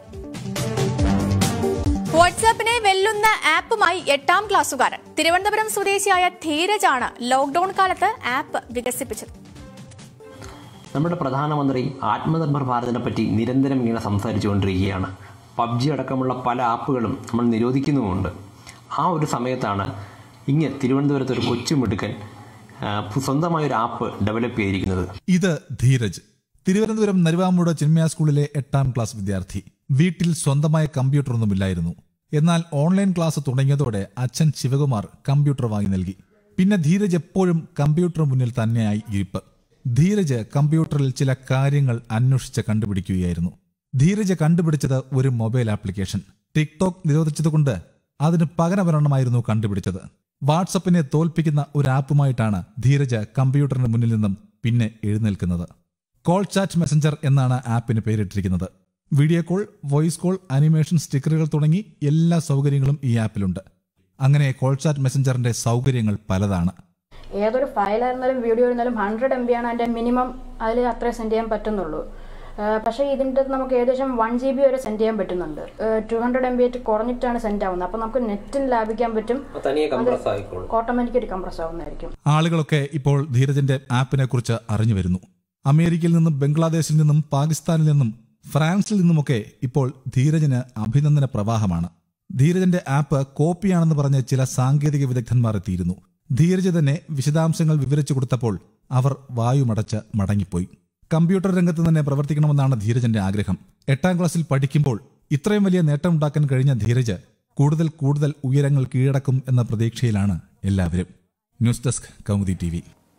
വാട്സാപ്പിനെ വെല്ലുന്ന ആപ്പുമായി എട്ടാം ക്ലാസ്സുകാരൻ തിരുവനന്തപുരം സ്വദേശിയായ ധീരജാണ് ലോക്ഡൌൺ കാലത്ത് ആപ്പ് വികസിപ്പിച്ചത് നമ്മുടെ പ്രധാനമന്ത്രി ആത്മനിർഭർ ഭാരതിനെ പറ്റി നിരന്തരം ഇങ്ങനെ സംസാരിച്ചുകൊണ്ടിരിക്കുകയാണ് പബ്ജി അടക്കമുള്ള പല ആപ്പുകളും നമ്മൾ നിരോധിക്കുന്നുമുണ്ട് ആ ഒരു സമയത്താണ് ഇങ്ങനെ തിരുവനന്തപുരത്ത് ഒരു കൊച്ചുമിടുക്കൻ ആ, സ്വന്തമായ ഒരു ആപ്പ് ഡെവലപ്പ് ചെയ്തിരിക്കുന്നത് ഇത് ധീരജ് തിരുവനന്തപുരം നരുവാമൂട് ചിന്മയ സ്കൂളിലെ എട്ടാം ക്ലാസ് വിദ്യാർത്ഥി വീട്ടിൽ സ്വന്തമായ കമ്പ്യൂട്ടറൊന്നുമില്ലായിരുന്നു എന്നാൽ ഓൺലൈൻ ക്ലാസ് തുടങ്ങിയതോടെ അച്ഛൻ ശിവകുമാർ കമ്പ്യൂട്ടർ വാങ്ങി നൽകി പിന്നെ ധീരജ് എപ്പോഴും കമ്പ്യൂട്ടർ മുന്നിൽ തന്നെയായി ഇരിപ്പ് ധീരജ് കമ്പ്യൂട്ടറിൽ ചില കാര്യങ്ങൾ അന്വേഷിച്ച് കണ്ടുപിടിക്കുകയായിരുന്നു ധീരജ് കണ്ടുപിടിച്ചത് ഒരു മൊബൈൽ ആപ്ലിക്കേഷൻ ടിക്ടോക്ക് നിരോധിച്ചതുകൊണ്ട് അതിന് പകരമൊരെണ്ണമായിരുന്നു കണ്ടുപിടിച്ചത് വാട്സപ്പിനെ തോൽപ്പിക്കുന്ന ഒരു ആപ്പുമായിട്ടാണ് ധീരജ് കമ്പ്യൂട്ടറിന് മുന്നിൽ നിന്നും പിന്നെ എഴുന്നേൽക്കുന്നത് കോൾ ചാറ്റ് മെസഞ്ചർ എന്നാണ് ആപ്പിന് പേരിട്ടിരിക്കുന്നത് video call voice call animation സ്റ്റിക്കറുകൾ തുടങ്ങി എല്ലാ സൗകര്യങ്ങളും ഈ ആപ്പിലുണ്ട് അങ്ങനെ കോൾ ചാറ്റ് മെസഞ്ചറിന്റെ സൗകര്യങ്ങൾ പലതാണ് ഏതൊരു ഫയലായിരുന്നാലും വീഡിയോ ആയിരുന്നാലും ഹൺഡ്രഡ് എം ബി ആണ് അതിൻ്റെ മിനിമം അതിൽ അത്രേ സെൻഡ് ചെയ്യാൻ പറ്റുന്നുള്ളൂ ഏഹ് പക്ഷേ ഇതിൻ്റെ നമുക്ക് ഏകദേശം വൺ ജി ബി വരെ സെൻഡ് ചെയ്യാൻ പറ്റുന്നുണ്ട് ടു ഹൺഡ്രഡ് എം ബി ആയിട്ട് കുറഞ്ഞിട്ടാണ് സെൻഡ് ആവുന്നത് അപ്പോൾ നമുക്ക് നെറ്റും ലാഭിക്കാൻ പറ്റും തനിയെ കംപ്രസ് ആയിക്കോളും ഓട്ടോമാറ്റിക്കായിട്ട് കംപ്രസ് ആവുന്നതായിരിക്കും ആളുകളൊക്കെ ഇപ്പോൾ ധീരജിന്റെ ആപ്പിനെ കുറിച്ച് അറിഞ്ഞു വരുന്നു അമേരിക്കയിൽ നിന്നും ബംഗ്ലാദേശിൽ നിന്നും പാകിസ്ഥാനിൽ നിന്നും ഫ്രാൻസിൽ നിന്നുമൊക്കെ ഇപ്പോൾ ധീരജിന് അഭിനന്ദന പ്രവാഹമാണ് ധീരജിന്റെ ആപ്പ് കോപ്പിയാണെന്ന് പറഞ്ഞ് ചില സാങ്കേതിക വിദഗ്ധന്മാർ എത്തിയിരുന്നു ധീരജ് തന്നെ വിശദാംശങ്ങൾ വിവരിച്ചു കൊടുത്തപ്പോൾ അവർ വായുമടച്ച് മടങ്ങിപ്പോയി കമ്പ്യൂട്ടർ രംഗത്ത് തന്നെ പ്രവർത്തിക്കണമെന്നാണ് ധീരജന്റെ ആഗ്രഹം എട്ടാം ക്ലാസ്സിൽ പഠിക്കുമ്പോൾ ഇത്രയും വലിയ നേട്ടമുണ്ടാക്കാൻ കഴിഞ്ഞ ധീരജ് കൂടുതൽ കൂടുതൽ ഉയരങ്ങൾ കീഴടക്കും എന്ന പ്രതീക്ഷയിലാണ് എല്ലാവരും ന്യൂസ് ഡെസ്ക് കൗമുദി ടി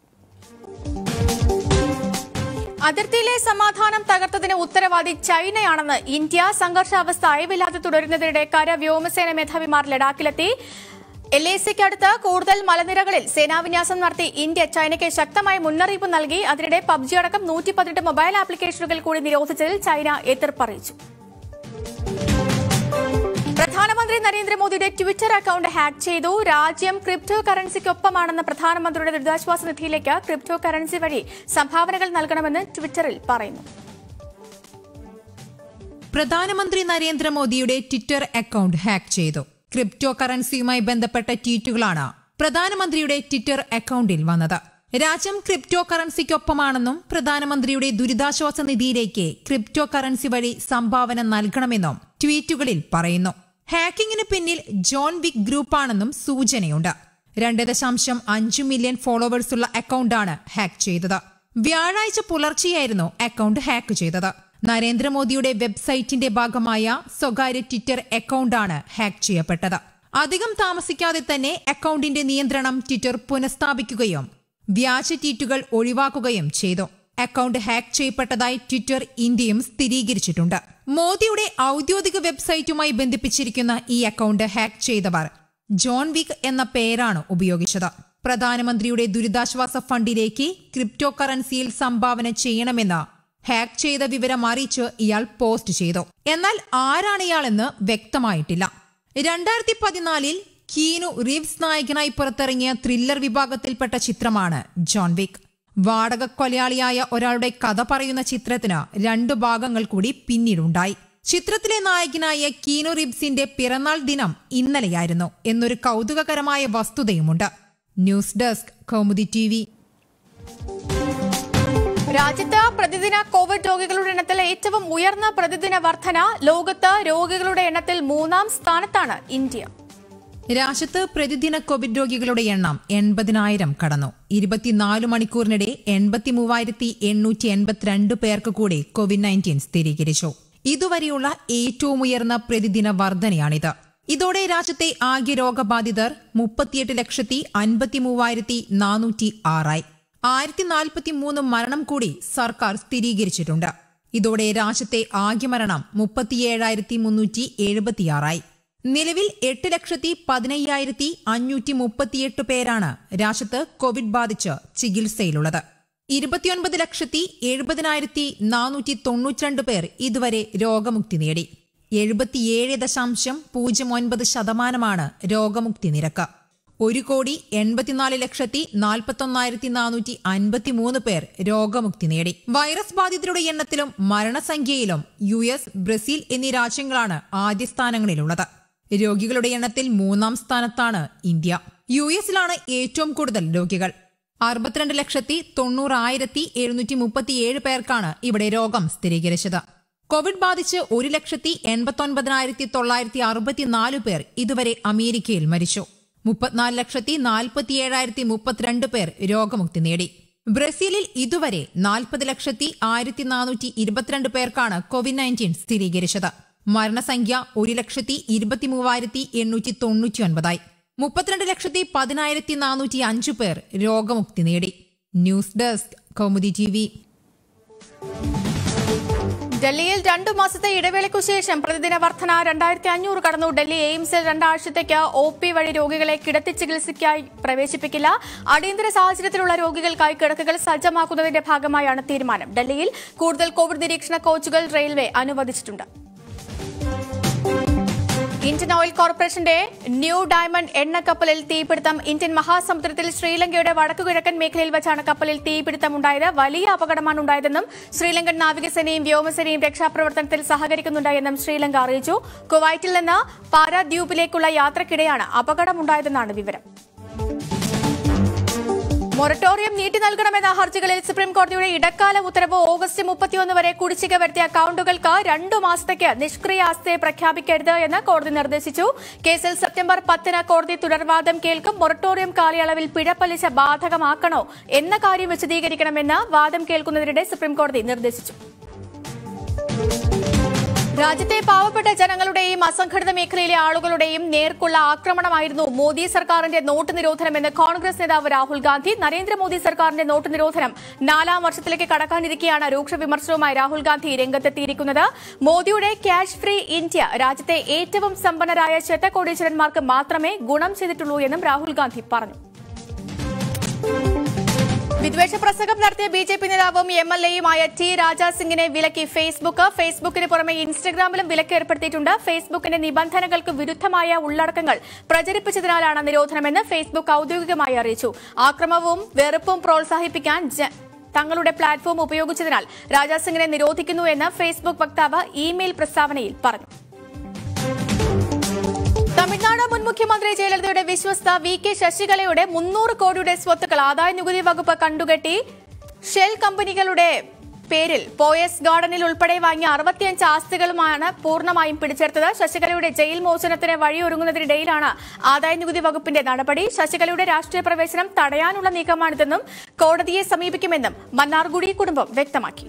അതിർത്തിയിലെ സമാധാനം തകർത്തതിന് ഉത്തരവാദി ചൈനയാണെന്ന് ഇന്ത്യ സംഘർഷാവസ്ഥ അയവില്ലാതെ തുടരുന്നതിനിടെ കര വ്യോമസേന മേധാവിമാർ ലഡാക്കിലെത്തി എൽ എ സിക്ക് അടുത്ത് കൂടുതൽ മലനിരകളിൽ സേനാവിന്യാസം നടത്തി ഇന്ത്യ ചൈനയ്ക്ക് ശക്തമായ മുന്നറിയിപ്പ് നൽകി അതിനിടെ പബ്ജി അടക്കം നൂറ്റി പതിനെട്ട് മൊബൈൽ ആപ്ലിക്കേഷനുകൾ കൂടി നിരോധിച്ചതിൽ ചൈന എതിർപ്പറിയിച്ചു പ്രധാനമന്ത്രി നരേന്ദ്രമോദിയുടെ ട്വിറ്റർ അക്കൌണ്ട് ഹാക്ക് ചെയ്തു രാജ്യം ക്രിപ്റ്റോ കറൻസിക്കൊപ്പമാണെന്ന പ്രധാനമന്ത്രിയുടെ ദുരിതാശ്വാസ നിധിയിലേക്ക് ക്രിപ്റ്റോ കറൻസി വഴി സംഭാവനകൾ നൽകണമെന്ന് ട്വിറ്ററിൽ പറയുന്നു പ്രധാനമന്ത്രി നരേന്ദ്രമോദിയുടെ ട്വിറ്റർ അക്കൌണ്ട് ഹാക്ക് ചെയ്തു ക്രിപ്റ്റോ കറൻസിയുമായി ബന്ധപ്പെട്ട ട്വീറ്റുകളാണ് പ്രധാനമന്ത്രിയുടെ ട്വിറ്റർ അക്കൌണ്ടിൽ വന്നത് രാജ്യം ക്രിപ്റ്റോ കറൻസിക്കൊപ്പമാണെന്നും പ്രധാനമന്ത്രിയുടെ ദുരിതാശ്വാസ നിധിയിലേക്ക് ക്രിപ്റ്റോ കറൻസി വഴി സംഭാവന നൽകണമെന്നും ട്വീറ്റുകളിൽ പറയുന്നു ഹാക്കിങ്ങിന് പിന്നിൽ ജോൺ വിക് ഗ്രൂപ്പാണെന്നും സൂചനയുണ്ട് രണ്ട് ദശാംശം അഞ്ച് മില്യൺ ഫോളോവേഴ്സുള്ള അക്കൌണ്ടാണ് ഹാക്ക് ചെയ്തത് വ്യാഴാഴ്ച പുലർച്ചെയായിരുന്നു അക്കൌണ്ട് ഹാക്ക് ചെയ്തത് നരേന്ദ്രമോദിയുടെ വെബ്സൈറ്റിന്റെ ഭാഗമായ സ്വകാര്യ ട്വിറ്റർ അക്കൌണ്ടാണ് ഹാക്ക് ചെയ്യപ്പെട്ടത് അധികം താമസിക്കാതെ തന്നെ അക്കൌണ്ടിന്റെ നിയന്ത്രണം ട്വിറ്റർ പുനഃസ്ഥാപിക്കുകയും വ്യാജ ട്വീറ്റുകൾ ഒഴിവാക്കുകയും ചെയ്തു അക്കൌണ്ട് ഹാക്ക് ചെയ്യപ്പെട്ടതായി ട്വിറ്റർ ഇന്ത്യയും സ്ഥിരീകരിച്ചിട്ടുണ്ട് മോദിയുടെ ഔദ്യോഗിക വെബ്സൈറ്റുമായി ബന്ധിപ്പിച്ചിരിക്കുന്ന ഈ അക്കൌണ്ട് ഹാക്ക് ചെയ്തവർ ജോൺ വിക് എന്ന പേരാണ് ഉപയോഗിച്ചത് പ്രധാനമന്ത്രിയുടെ ദുരിതാശ്വാസ ഫണ്ടിലേക്ക് ക്രിപ്റ്റോ കറൻസിയിൽ സംഭാവന ചെയ്യണമെന്ന് ഹാക്ക് ചെയ്ത വിവരം അറിയിച്ച് ഇയാൾ പോസ്റ്റ് ചെയ്തു എന്നാൽ ആരാണ് ഇയാളെന്ന് വ്യക്തമായിട്ടില്ല രണ്ടായിരത്തി പതിനാലിൽ കീനു റീവ്സ് നായകനായി പുറത്തിറങ്ങിയ ത്രില്ലർ വിഭാഗത്തിൽപ്പെട്ട ചിത്രമാണ് ജോൺ വിക് വാടക കൊലയാളിയായ ഒരാളുടെ കഥ പറയുന്ന ചിത്രത്തിന് രണ്ടു ഭാഗങ്ങൾ കൂടി പിന്നീടുണ്ടായി ചിത്രത്തിലെ നായകനായ കീനു റിബ്സിന്റെ പിറന്നാൾ ദിനം ഇന്നലെയായിരുന്നു എന്നൊരു കൗതുകകരമായ വസ്തുതയുമുണ്ട് ന്യൂസ് ഡെസ്ക് കൗമുദി ടി രാജ്യത്ത് പ്രതിദിന കോവിഡ് രോഗികളുടെ എണ്ണത്തിൽ ഏറ്റവും ഉയർന്ന പ്രതിദിന വർധന ലോകത്ത് രോഗികളുടെ എണ്ണത്തിൽ മൂന്നാം സ്ഥാനത്താണ് ഇന്ത്യ രാജ്യത്ത് പ്രതിദിന കോവിഡ് രോഗികളുടെ എണ്ണം എൺപതിനായിരം കടന്നു ഇരുപത്തിനാല് മണിക്കൂറിനിടെ എൺപത്തി മൂവായിരത്തി എണ്ണൂറ്റി എൺപത്തിരണ്ട് പേർക്ക് കൂടി കോവിഡ് നയൻറ്റീൻ സ്ഥിരീകരിച്ചു ഇതുവരെയുള്ള ഏറ്റവും ഉയർന്ന പ്രതിദിന വർധനയാണിത് ഇതോടെ രാജ്യത്തെ ആകെ രോഗബാധിതർ മുപ്പത്തിയെട്ട് ലക്ഷത്തി അൻപത്തി മൂവായിരത്തി നാനൂറ്റി ആറായി ആയിരത്തി നാൽപ്പത്തി മൂന്ന് മരണം കൂടി സർക്കാർ സ്ഥിരീകരിച്ചിട്ടുണ്ട് ഇതോടെ രാജ്യത്തെ ആകെ മരണം മുപ്പത്തിയേഴായിരത്തി മുന്നൂറ്റി എഴുപത്തിയാറായി നിലവിൽ എട്ട് ലക്ഷത്തി പതിനയ്യായിരത്തി അഞ്ഞൂറ്റി മുപ്പത്തിയെട്ട് പേരാണ് രാജ്യത്ത് കോവിഡ് ബാധിച്ച് ചികിത്സയിലുള്ളത് ഇരുപത്തിയൊൻപത് ലക്ഷത്തി എഴുപതിനായിരത്തി നാനൂറ്റി തൊണ്ണൂറ്റിരണ്ട് പേർ ഇതുവരെ രോഗമുക്തി നേടി എഴുപത്തിയേഴ് ദശാംശം പൂജ്യം ഒൻപത് ശതമാനമാണ് രോഗമുക്തി നിരക്ക് ഒരു കോടി എൺപത്തിനാല് ലക്ഷത്തി നാൽപ്പത്തൊന്നായിരത്തി നാനൂറ്റി അൻപത്തിമൂന്ന് പേർ രോഗമുക്തി നേടി വൈറസ് ബാധിതരുടെ എണ്ണത്തിലും മരണസംഖ്യയിലും യു എസ് ബ്രസീൽ എന്നീ രാജ്യങ്ങളാണ് ആദ്യ സ്ഥാനങ്ങളിലുള്ളത് രോഗികളുടെ എണ്ണത്തിൽ മൂന്നാം സ്ഥാനത്താണ് ഇന്ത്യ യു എസിലാണ് ഏറ്റവും കൂടുതൽ രോഗികൾ അറുപത്തിരണ്ട് ലക്ഷത്തി തൊണ്ണൂറായിരത്തി എഴുന്നൂറ്റി മുപ്പത്തിയേഴ് പേർക്കാണ് ഇവിടെ രോഗം സ്ഥിരീകരിച്ചത് കോവിഡ് ബാധിച്ച് ഒരു ലക്ഷത്തി എൺപത്തൊൻപതിനായിരത്തി തൊള്ളായിരത്തി അറുപത്തിനാല് പേർ ഇതുവരെ അമേരിക്കയിൽ മരിച്ചു മുപ്പത്തിനാല് ലക്ഷത്തി നാൽപ്പത്തിയേഴായിരത്തി മുപ്പത്തിരണ്ട് പേർ രോഗമുക്തി നേടി ബ്രസീലിൽ ഇതുവരെ നാൽപ്പത് ലക്ഷത്തി ആയിരത്തി നാനൂറ്റി ഇരുപത്തിരണ്ട് പേർക്കാണ് കോവിഡ് നയൻറ്റീൻ സ്ഥിരീകരിച്ചത് മരണസംഖ്യ ഒരു ലക്ഷത്തി ഇരുപത്തി മൂവായിരത്തി എണ്ണൂറ്റി തൊണ്ണൂറ്റി ഒൻപതായി മുപ്പത്തിരണ്ട് ലക്ഷത്തി പതിനായിരത്തി നാനൂറ്റി അഞ്ചു പേർ രോഗമുക്തി നേടി ന്യൂസ് ഡെസ്ക് കൗമുദി ടി ഡൽഹിയിൽ രണ്ടു മാസത്തെ ഇടവേളയ്ക്കു ശേഷം പ്രതിദിന വർധന രണ്ടായിരത്തി അഞ്ഞൂറ് കടന്നു ഡൽഹി എയിംസിൽ രണ്ടാഴ്ചത്തേക്ക് ഒ പി വഴി രോഗികളെ കിടത്തി ചികിത്സയ്ക്കായി പ്രവേശിപ്പിക്കില്ല അടിയന്തര സാഹചര്യത്തിലുള്ള രോഗികൾക്കായി കിടക്കകൾ സജ്ജമാക്കുന്നതിന്റെ ഭാഗമായാണ് തീരുമാനം ഡൽഹിയിൽ കൂടുതൽ കോവിഡ് നിരീക്ഷണ കോച്ചുകൾ റെയിൽവേ അനുവദിച്ചിട്ടുണ്ട് ഇന്ത്യൻ ഓയിൽ കോർപ്പറേഷന്റെ ന്യൂ ഡയമണ്ട് എണ്ണ കപ്പലിൽ തീപിടുത്തം ഇന്ത്യൻ മഹാസമുദ്രത്തിൽ ശ്രീലങ്കയുടെ വടക്കുകിഴക്കൻ മേഖലയിൽ വെച്ചാണ് കപ്പലിൽ തീപിടുത്തമുണ്ടായത് വലിയ അപകടമാണ് ഉണ്ടായതെന്നും ശ്രീലങ്കൻ നാവികസേനയും വ്യോമസേനയും രക്ഷാപ്രവർത്തനത്തിൽ സഹകരിക്കുന്നുണ്ടായെന്നും ശ്രീലങ്ക അറിയിച്ചു കുവൈറ്റിൽ നിന്ന് പാരാദ്വീപിലേക്കുള്ള യാത്രക്കിടെയാണ് അപകടമുണ്ടായതെന്നാണ് വിവരം മൊറട്ടോറിയം നീട്ടി നൽകണമെന്ന ഹർജികളിൽ സുപ്രീം കോടതിയുടെ ഇടക്കാല ഉത്തരവ് ഓഗസ്റ്റ് മുപ്പത്തിയൊന്ന് വരെ കുടിശ്ശിക വരുത്തിയ അക്കൌണ്ടുകൾക്ക് രണ്ടു മാസത്തേക്ക് നിഷ്ക്രിയാവസ്ഥയെ പ്രഖ്യാപിക്കരുത് എന്ന് കോടതി നിർദ്ദേശിച്ചു കേസിൽ സെപ്റ്റംബർ പത്തിന് കോടതി തുടർവാദം കേൾക്കും മൊറട്ടോറിയം കാലയളവിൽ പിഴപ്പലിശ ബാധകമാക്കണോ എന്ന കാര്യം വിശദീകരിക്കണമെന്ന് വാദം കേൾക്കുന്നതിനിടെ സുപ്രീം കോടതി നിർദ്ദേശിച്ചു രാജ്യത്തെ പാവപ്പെട്ട ജനങ്ങളുടെയും അസംഘടിത മേഖലയിലെ ആളുകളുടെയും നേർക്കുള്ള ആക്രമണമായിരുന്നു മോദി സർക്കാരിന്റെ നോട്ട് നിരോധനമെന്ന് കോൺഗ്രസ് നേതാവ് രാഹുൽ ഗാന്ധി നരേന്ദ്രമോദി സർക്കാരിന്റെ നോട്ട് നിരോധനം നാലാം വർഷത്തിലേക്ക് കടക്കാനിരിക്കെയാണ് രൂക്ഷ വിമർശനവുമായി രാഹുൽ ഗാന്ധി രംഗത്തെത്തിയിരിക്കുന്നത് മോദിയുടെ ക്യാഷ് ഫ്രീ ഇന്ത്യ രാജ്യത്തെ ഏറ്റവും സമ്പന്നരായ ശതകോടീശ്വരന്മാർക്ക് മാത്രമേ ഗുണം ചെയ്തിട്ടുള്ളൂ എന്നും രാഹുൽ ഗാന്ധി പറഞ്ഞു വിദ്വേഷ പ്രസംഗം നടത്തിയ ബി ജെ പി നേതാവും എം എൽ എയുമായ ടി രാജാ സിംഗിനെ വിലക്കി ഫേസ്ബുക്ക് ഫേസ്ബുക്കിന് പുറമെ ഇൻസ്റ്റഗ്രാമിലും വിലക്ക് ഏർപ്പെടുത്തിയിട്ടുണ്ട് ഫേസ്ബുക്കിന്റെ നിബന്ധനകൾക്ക് വിരുദ്ധമായ ഉള്ളടക്കങ്ങൾ പ്രചരിപ്പിച്ചതിനാലാണ് നിരോധനമെന്ന് ഫേസ്ബുക്ക് ഔദ്യോഗികമായി അറിയിച്ചു ആക്രമവും വെറുപ്പും പ്രോത്സാഹിപ്പിക്കാൻ ജ- തങ്ങളുടെ പ്ലാറ്റ്ഫോം ഉപയോഗിച്ചതിനാൽ രാജാ സിംഗിനെ നിരോധിക്കുന്നു എന്ന് ഫേസ്ബുക്ക് വക്താവ് ഇമെയിൽ പ്രസ്താവനയിൽ പറഞ്ഞു തമിഴ്നാട് മുൻ മുഖ്യമന്ത്രി ജയലളിതയുടെ വിശ്വസ്ത വി കെ ശശികലയുടെ മുന്നൂറ് കോടിയുടെ സ്വത്തുക്കൾ ആദായ നികുതി വകുപ്പ് കണ്ടുകെട്ടി ഷെൽ കമ്പനികളുടെ പേരിൽ പോയസ് ഗാർഡനിൽ ഉൾപ്പെടെ വാങ്ങിയ അറുപത്തിയഞ്ച് ആസ്തികളുമാണ് പൂർണ്ണമായും പിടിച്ചെടുത്തത് ശശികലയുടെ ജയിൽ മോചനത്തിന് വഴിയൊരുങ്ങുന്നതിനിടയിലാണ് ആദായ നികുതി വകുപ്പിന്റെ നടപടി ശശികലയുടെ രാഷ്ട്രീയ പ്രവേശനം തടയാനുള്ള നീക്കമാണിതെന്നും കോടതിയെ സമീപിക്കുമെന്നും മന്നാർഗുഡി കുടുംബം വ്യക്തമാക്കി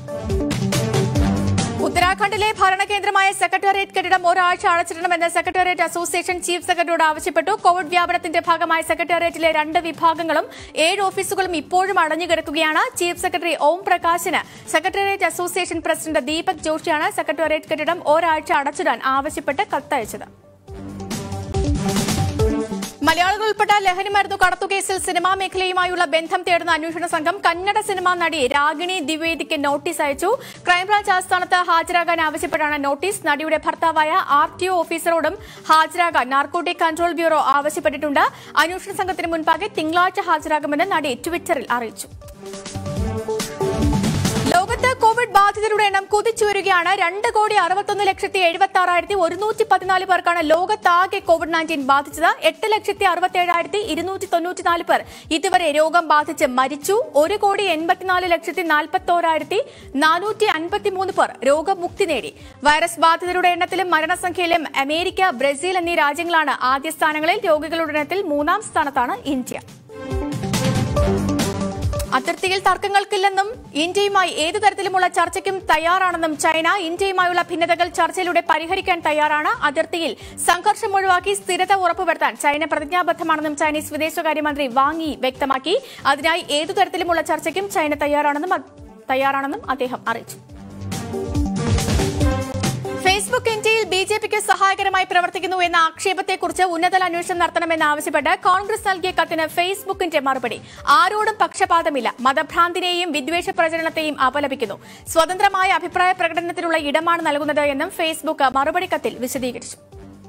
ഉത്തരാഖണ്ഡിലെ ഭരണകേന്ദ്രമായ സെക്രട്ടേറിയറ്റ് കെട്ടിടം ഒരാഴ്ച അടച്ചിടണമെന്ന് സെക്രട്ടേറിയറ്റ് അസോസിയേഷൻ ചീഫ് സെക്രട്ടറിയോട് ആവശ്യപ്പെട്ടു കോവിഡ് വ്യാപനത്തിന്റെ ഭാഗമായി സെക്രട്ടേറിയറ്റിലെ രണ്ട് വിഭാഗങ്ങളും ഏഴ് ഓഫീസുകളും ഇപ്പോഴും അടഞ്ഞുകിടക്കുകയാണ് ചീഫ് സെക്രട്ടറി ഓം പ്രകാശിന് സെക്രട്ടേറിയറ്റ് അസോസിയേഷൻ പ്രസിഡന്റ് ദീപക് ജോഷിയാണ് സെക്രട്ടേറിയറ്റ് കെട്ടിടം ഒരാഴ്ച അടച്ചിടാൻ ആവശ്യപ്പെട്ട് കത്തയച്ചത് മലയാളികൾ ഉൾപ്പെട്ട ലഹരി മരുന്ന് കടത്തുകേസിൽ സിനിമാ മേഖലയുമായുള്ള ബന്ധം തേടുന്ന അന്വേഷണ സംഘം കന്നഡ സിനിമാ നടി രാഗിണി ദ്വിവേദിക്ക് നോട്ടീസ് അയച്ചു ക്രൈംബ്രാഞ്ച് ആസ്ഥാനത്ത് ഹാജരാകാൻ ആവശ്യപ്പെട്ടാണ് നോട്ടീസ് നടിയുടെ ഭർത്താവായ ആർ ടി ഒ ഓഫീസറോടും ഹാജരാകാൻ നാർക്കോട്ടിക് കൺട്രോൾ ബ്യൂറോ ആവശ്യപ്പെട്ടിട്ടുണ്ട് അന്വേഷണ സംഘത്തിന് മുൻപാകെ തിങ്കളാഴ്ച ഹാജരാകുമെന്ന് നടി ട്വിറ്ററിൽ അറിയിച്ചു ലോകത്ത് കോവിഡ് ബാധിതരുടെ എണ്ണം കുതിച്ചുവരികയാണ് രണ്ട് കോടി അറുപത്തൊന്ന് ലക്ഷത്തി എഴുപത്തി ആറായിരത്തി ഒരുന്നൂറ്റി പതിനാല് പേർക്കാണ് ലോകത്താകെ കോവിഡ് നയൻറ്റീൻ ബാധിച്ചത് എട്ട് ലക്ഷത്തി അറുപത്തി ഏഴായിരത്തി ഇരുന്നൂറ്റി തൊണ്ണൂറ്റിനാല് പേർ ഇതുവരെ രോഗം ബാധിച്ച് മരിച്ചു ഒരു കോടി എൺപത്തിനാല് ലക്ഷത്തി നാൽപ്പത്തോരായിരത്തി നാനൂറ്റി അൻപത്തിമൂന്ന് പേർ രോഗമുക്തി നേടി വൈറസ് ബാധിതരുടെ എണ്ണത്തിലും മരണസംഖ്യയിലും അമേരിക്ക ബ്രസീൽ എന്നീ രാജ്യങ്ങളാണ് ആദ്യ സ്ഥാനങ്ങളിൽ രോഗികളുടെ എണ്ണത്തിൽ മൂന്നാം സ്ഥാനത്താണ് ഇന്ത്യ അതിർത്തിയിൽ തർക്കങ്ങൾക്കില്ലെന്നും ഇന്ത്യയുമായി ഏതു തരത്തിലുമുള്ള ചർച്ചയ്ക്കും തയ്യാറാണെന്നും ചൈന ഇന്ത്യയുമായുള്ള ഭിന്നതകൾ ചർച്ചയിലൂടെ പരിഹരിക്കാൻ തയ്യാറാണ് അതിർത്തിയിൽ സംഘർഷം ഒഴിവാക്കി സ്ഥിരത ഉറപ്പുവരുത്താൻ ചൈന പ്രതിജ്ഞാബദ്ധമാണെന്നും ചൈനീസ് വിദേശകാര്യമന്ത്രി വാങ് യി വ്യക്തമാക്കി അതിനായി ഏതു തരത്തിലുമുള്ള ചർച്ചയ്ക്കും ചൈന തയ്യാറാണെന്നും അ- തയ്യാറാണെന്നും അദ്ദേഹം അറിയിച്ചു ഫേസ്ബുക്ക് ഇന്ത്യയിൽ ബി ജെ പിക്ക് സഹായകരമായി പ്രവർത്തിക്കുന്നു എന്ന ആക്ഷേപത്തെക്കുറിച്ച് ഉന്നതല അന്വേഷണം നടത്തണമെന്ന് ആവശ്യപ്പെട്ട് കോൺഗ്രസ് നൽകിയ കത്തിന് ഫേസ്ബുക്കിന്റെ മറുപടി ആരോടും പക്ഷപാതമില്ല മതഭ്രാന്തിനെയും വിദ്വേഷ പ്രചരണത്തെയും അപലപിക്കുന്നു സ്വതന്ത്രമായ അഭിപ്രായ പ്രകടനത്തിനുള്ള ഇടമാണ് നൽകുന്നത് എന്നും ഫേസ്ബുക്ക് മറുപടി കത്തിൽ വിശദീകരിച്ചു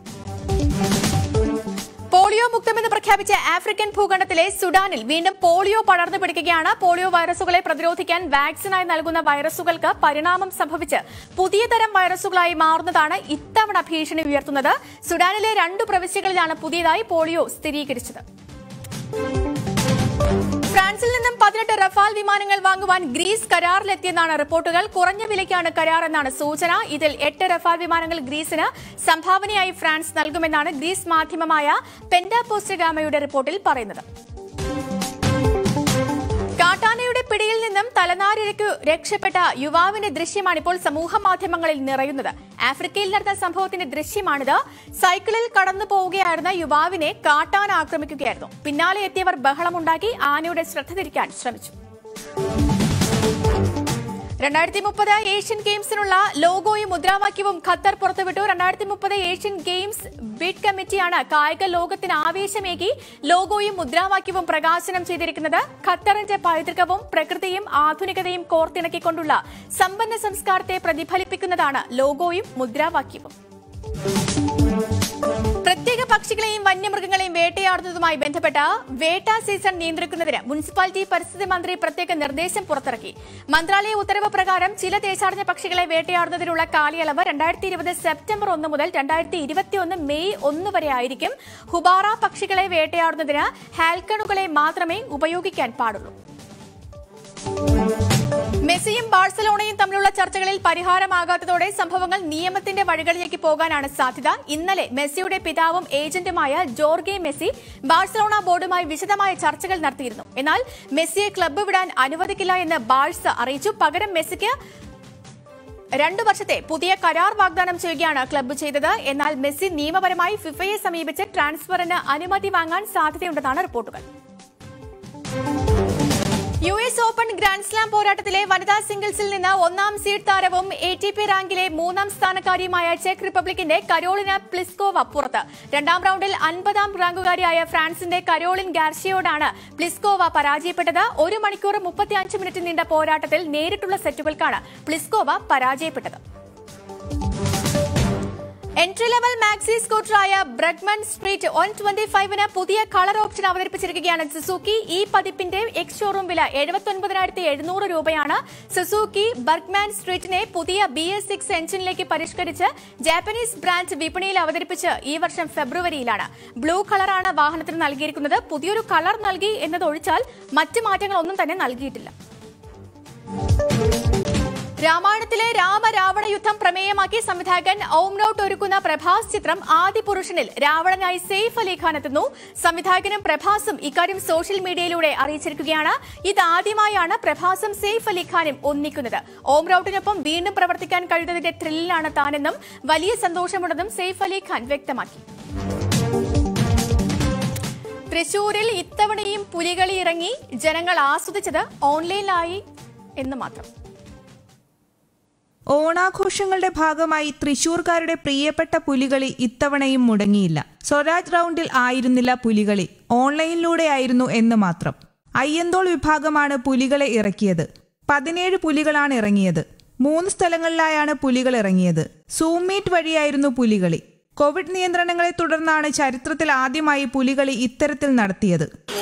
പോളിയോ മുക്തമെന്ന് പ്രഖ്യാപിച്ച ആഫ്രിക്കൻ ഭൂഖണ്ഡത്തിലെ സുഡാനിൽ വീണ്ടും പോളിയോ പടർന്നു പിടിക്കുകയാണ് പോളിയോ വൈറസുകളെ പ്രതിരോധിക്കാൻ വാക്സിനായി നൽകുന്ന വൈറസുകൾക്ക് പരിണാമം സംഭവിച്ച് പുതിയ തരം വൈറസുകളായി മാറുന്നതാണ് ഇത്തവണ ഭീഷണി ഉയർത്തുന്നത് സുഡാനിലെ രണ്ടു പ്രവിശ്യകളിലാണ് പുതിയതായി പോളിയോ സ്ഥിരീകരിച്ചത് ഫ്രാൻസിൽ നിന്നും പതിനെട്ട് റഫാൽ വിമാനങ്ങൾ വാങ്ങുവാൻ ഗ്രീസ് കരാറിലെത്തിയെന്നാണ് റിപ്പോർട്ടുകൾ കുറഞ്ഞ വിലയ്ക്കാണ് കരാർ എന്നാണ് സൂചന ഇതിൽ എട്ട് റഫാൽ വിമാനങ്ങൾ ഗ്രീസിന് സംഭാവനയായി ഫ്രാൻസ് നൽകുമെന്നാണ് ഗ്രീസ് മാധ്യമമായ പെൻഡാപോസ്റ്റഗാമയുടെ റിപ്പോർട്ടിൽ പറയുന്നത് കാട്ടാനയുടെ പിടിയിൽ നിന്നും തലനാരിഴയ്ക്കു രക്ഷപ്പെട്ട യുവാവിന്റെ ദൃശ്യമാണ് ഇപ്പോൾ സമൂഹ മാധ്യമങ്ങളിൽ നിറയുന്നത് ആഫ്രിക്കയിൽ നടന്ന സംഭവത്തിന്റെ ദൃശ്യമാണിത് സൈക്കിളിൽ കടന്നു പോവുകയായിരുന്ന യുവാവിനെ കാട്ടാന ആക്രമിക്കുകയായിരുന്നു പിന്നാലെ എത്തിയവർ ബഹളമുണ്ടാക്കി ആനയുടെ ശ്രദ്ധ തിരിക്കാൻ ശ്രമിച്ചു രണ്ടായിരത്തി മുപ്പത് ഏഷ്യൻ ഗെയിംസിനുള്ള ലോഗോയും മുദ്രാവാക്യവും ഖത്തർ പുറത്തുവിട്ടു രണ്ടായിരത്തി മുപ്പത് ഏഷ്യൻ ഗെയിംസ് ബിഡ് കമ്മിറ്റിയാണ് കായിക ലോകത്തിന് ആവേശമേകി ലോഗോയും മുദ്രാവാക്യവും പ്രകാശനം ചെയ്തിരിക്കുന്നത് ഖത്തറിന്റെ പൈതൃകവും പ്രകൃതിയും ആധുനികതയും കോർത്തിണക്കിക്കൊണ്ടുള്ള സമ്പന്ന സംസ്കാരത്തെ പ്രതിഫലിപ്പിക്കുന്നതാണ് ലോഗോയും മുദ്രാവാക്യവും പ്രത്യേക പക്ഷികളെയും വന്യമൃഗങ്ങളെയും വേട്ടയാടുന്നതുമായി ബന്ധപ്പെട്ട വേട്ട സീസൺ നിയന്ത്രിക്കുന്നതിന് മുനിസിപ്പാലിറ്റി പരിസ്ഥിതി മന്ത്രി പ്രത്യേക നിർദ്ദേശം പുറത്തിറക്കി മന്ത്രാലയ ഉത്തരവ് പ്രകാരം ചില ദേശാടന പക്ഷികളെ വേട്ടയാടുന്നതിനുള്ള കാലയളവ് രണ്ടായിരത്തി ഇരുപത് സെപ്റ്റംബർ ഒന്ന് മുതൽ രണ്ടായിരത്തി ഇരുപത്തിയൊന്ന് മെയ് ഒന്ന് വരെ ആയിരിക്കും ഹുബാറ പക്ഷികളെ വേട്ടയാടുന്നതിന് ഹാൽക്കണുകളെ മാത്രമേ ഉപയോഗിക്കാൻ പാടുള്ളൂ മെസ്സിയും ബാഴ്സലോണയും തമ്മിലുള്ള ചർച്ചകളിൽ പരിഹാരമാകാത്തതോടെ സംഭവങ്ങൾ നിയമത്തിന്റെ വഴികളിലേക്ക് പോകാനാണ് സാധ്യത ഇന്നലെ മെസ്സിയുടെ പിതാവും ഏജന്റുമായ ജോർഗെ മെസ്സി ബാഴ്സലോണ ബോർഡുമായി വിശദമായ ചർച്ചകൾ നടത്തിയിരുന്നു എന്നാൽ മെസ്സിയെ ക്ലബ്ബ് വിടാൻ അനുവദിക്കില്ല എന്ന് ബാഴ്സ അറിയിച്ചു പകരം മെസ്സിക്ക് രണ്ടു വർഷത്തെ പുതിയ കരാർ വാഗ്ദാനം ചെയ്യുകയാണ് ക്ലബ്ബ് ചെയ്തത് എന്നാൽ മെസ്സി നിയമപരമായി ഫിഫയെ സമീപിച്ച് ട്രാൻസ്ഫറിന് അനുമതി വാങ്ങാൻ സാധ്യതയുണ്ടെന്നാണ് റിപ്പോർട്ടുകൾ U S open grand slam പോരാട്ടത്തിലെ വനിതാ സിംഗിൾസിൽ നിന്ന് ഒന്നാം സീഡ് താരവും എ ടി പി റാങ്കിലെ മൂന്നാം സ്ഥാനക്കാരിയുമായ ചെക്ക് റിപ്പബ്ലിക്കിന്റെ കരോളിന പ്ലിസ്കോവ പുറത്ത് രണ്ടാം റൌണ്ടിൽ അൻപതാം റാങ്കുകാരിയായ ഫ്രാൻസിന്റെ കരോളിൻ ഗാർഷിയോടാണ് പ്ലിസ്കോവ പരാജയപ്പെട്ടത് ഒരു മണിക്കൂർ മുപ്പത്തിയഞ്ച് മിനിറ്റ് നീണ്ട പോരാട്ടത്തിൽ നേരിട്ടുള്ള സെറ്റുകൾക്കാണ് പ്ലിസ്കോവ പരാജയപ്പെട്ടത് എൻട്രി ലെവൽ മാക്സി സ്കൂട്ടറായ ബ്രഡ്മൺ സ്ട്രീറ്റ് വൺ ട്വന്റി ഫൈവിന് പുതിയ കളർ ഓപ്ഷൻ അവതരിപ്പിച്ചിരിക്കുകയാണ് സുസുക്കി ഈ പതിപ്പിന്റെ എക്സ് ഷോറൂം വില എഴുപത്തൊൻപതിനായിരത്തി എഴുന്നൂറ് രൂപയാണ് സുസുക്കി ബർഗ്മാൻ സ്ട്രീറ്റിനെ പുതിയ ബി എസ് സിക്സ് എഞ്ചിനിലേക്ക് പരിഷ്കരിച്ച് ജാപ്പനീസ് ബ്രാൻഡ് വിപണിയിൽ അവതരിപ്പിച്ച് ഈ വർഷം ഫെബ്രുവരിയിലാണ് ബ്ലൂ കളറാണ് വാഹനത്തിന് നൽകിയിരിക്കുന്നത് പുതിയൊരു കളർ നൽകി എന്നതൊഴിച്ചാൽ മറ്റ് മാറ്റങ്ങളൊന്നും തന്നെ നൽകിയിട്ടില്ല രാമായണത്തിലെ രാമരാവണ യുദ്ധം പ്രമേയമാക്കി സംവിധായകൻ ഓംനൌട്ട് ഒരുക്കുന്ന പ്രഭാസ് ചിത്രം ആദിപുരുഷനിൽ രാവണനായി സെയ്ഫ് അലി ഖാൻ എത്തുന്നു സംവിധായകനും പ്രഭാസും ഇക്കാര്യം സോഷ്യൽ മീഡിയയിലൂടെ അറിയിച്ചിരിക്കുകയാണ് ഇതാദ്യമായാണ് പ്രഭാസും സെയ്ഫ് അലി ഖാനും ഒന്നിക്കുന്നത് ഓംനൌട്ടിനൊപ്പം വീണ്ടും പ്രവർത്തിക്കാൻ കഴിയുന്നതിന്റെ ത്രില്ലിലാണ് താനെന്നും വലിയ സന്തോഷമുണ്ടെന്നും സെയ്ഫ് അലി ഖാൻ വ്യക്തമാക്കി തൃശൂരിൽ ഇത്തവണയും പുലികളി ഇറങ്ങി ജനങ്ങൾ ആസ്വദിച്ചത് ഓൺലൈനിലായി എന്ന് മാത്രം ഓണാഘോഷങ്ങളുടെ ഭാഗമായി തൃശൂർക്കാരുടെ പ്രിയപ്പെട്ട പുലികളി ഇത്തവണയും മുടങ്ങിയില്ല സ്വരാജ് റൗണ്ടിൽ ആയിരുന്നില്ല പുലികളി ഓൺലൈനിലൂടെയായിരുന്നു എന്ന് മാത്രം അയ്യന്തോൾ വിഭാഗമാണ് പുലികളെ ഇറക്കിയത് പതിനേഴ് പുലികളാണ് ഇറങ്ങിയത് മൂന്ന് സ്ഥലങ്ങളിലായാണ് പുലികൾ ഇറങ്ങിയത് സൂം മീറ്റ് വഴിയായിരുന്നു പുലികളി കോവിഡ് നിയന്ത്രണങ്ങളെ തുടർന്നാണ് ചരിത്രത്തിൽ ആദ്യമായി പുലികളി ഇത്തരത്തിൽ നടത്തിയത്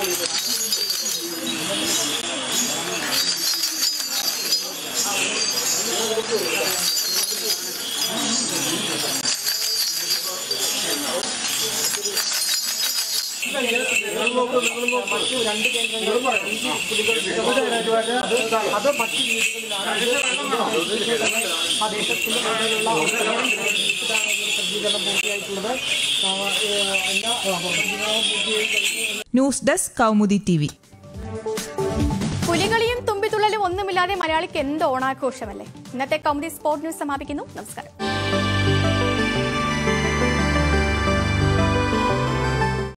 അത് മറ്റു രീതികളിലാണ് ആ ദേശത്തിന്റെ സജ്ജീകരണം പൂർത്തിയായിട്ടുള്ളത് ആ, ഏഹ്, എല്ലാ ആ, സജ്ജീകരണം പൂർത്തിയായി കഴിഞ്ഞു ന്യൂസ് ഡെസ്ക് കൗമുദി ടി പുലികളിയും തുമ്പിത്തുള്ളലും ഒന്നുമില്ലാതെ മലയാളിക്ക് എന്ത് ഓണാഘോഷമല്ലേ ഇന്നത്തെ കൗമുദി സ്പോർട് ന്യൂസ് സമാപിക്കുന്നു നമസ്കാരം